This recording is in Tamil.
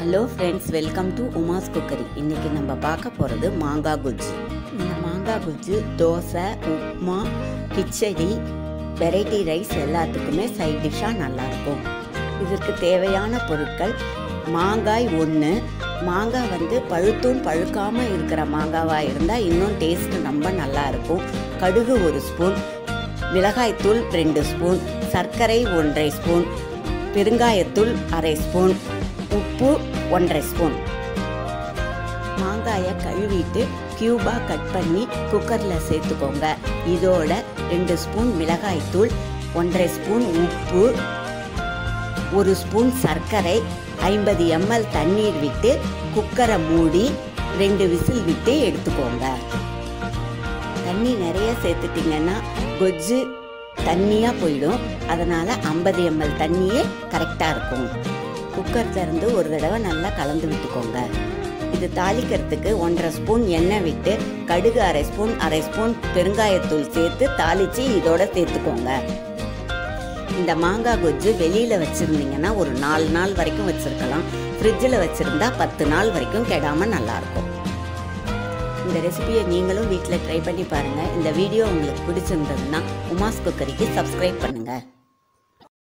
hello friends welcome to Uma's cookery இன்றைக்கி நம்ம பார்க்க போகிறது மாங்காய் குஜ்ஜு இந்த மாங்காய் குஜ்ஜு தோசை உப்மா கிச்சடி வெரைட்டி ரைஸ் எல்லாத்துக்குமே சைட் டிஷ்ஷாக நல்லாயிருக்கும் இதற்கு தேவையான பொருட்கள் மாங்காய் ஒன்று மாங்காய் வந்து பழுத்தும் பழுக்காமல் இருக்கிற மாங்காவாக இருந்தால் இன்னும் டேஸ்ட் ரொம்ப நல்லா இருக்கும் கடுகு ஒரு ஸ்பூன் மிளகாய்த்தூள் ரெண்டு ஸ்பூன் சர்க்கரை ஒன்றரை ஸ்பூன் பெருங்காயத்தூள் அரை ஸ்பூன் உப்பு ஒன்றரை ஸ்பூன் மாங்காயை கழுவிட்டு க்யூபாக கட் பண்ணி குக்கரில் சேர்த்துக்கோங்க இதோட ரெண்டு ஸ்பூன் மிளகாய்த்தூள் ஒன்றரை ஸ்பூன் உப்பு ஒரு ஸ்பூன் சர்க்கரை ஐம்பது எம்எல் தண்ணீர் விட்டு குக்கரை மூடி ரெண்டு விசில் விட்டு எடுத்துக்கோங்க தண்ணி நிறைய சேர்த்துட்டிங்கன்னா கொஜ்ஜு தண்ணியாக போயிடும் அதனால் ஐம்பது எம்எல் தண்ணியே கரெக்டாக இருக்கும் குக்கர் திறந்து ஒரு தடவை நல்லா கலந்து விட்டுக்கோங்க இது தாளிக்கிறதுக்கு ஒன்றரை ஸ்பூன் எண்ணெய் விட்டு கடுகு அரை ஸ்பூன் அரை ஸ்பூன் பெருங்காயத்தூள் சேர்த்து தாளித்து இதோட சேர்த்துக்கோங்க இந்த மாங்காய் கொஜ்ஜு வெளியில் வச்சுருந்தீங்கன்னா ஒரு நாலு நாள் வரைக்கும் வச்சுருக்கலாம் ஃப்ரிட்ஜில் வச்சுருந்தா பத்து நாள் வரைக்கும் கெடாமல் நல்லாயிருக்கும் இந்த ரெசிபியை நீங்களும் வீட்டில் ட்ரை பண்ணி பாருங்கள் இந்த வீடியோ உங்களுக்கு பிடிச்சிருந்ததுன்னா உமாஸ் குக்கரிக்கு சப்ஸ்கிரைப் பண்ணுங்கள்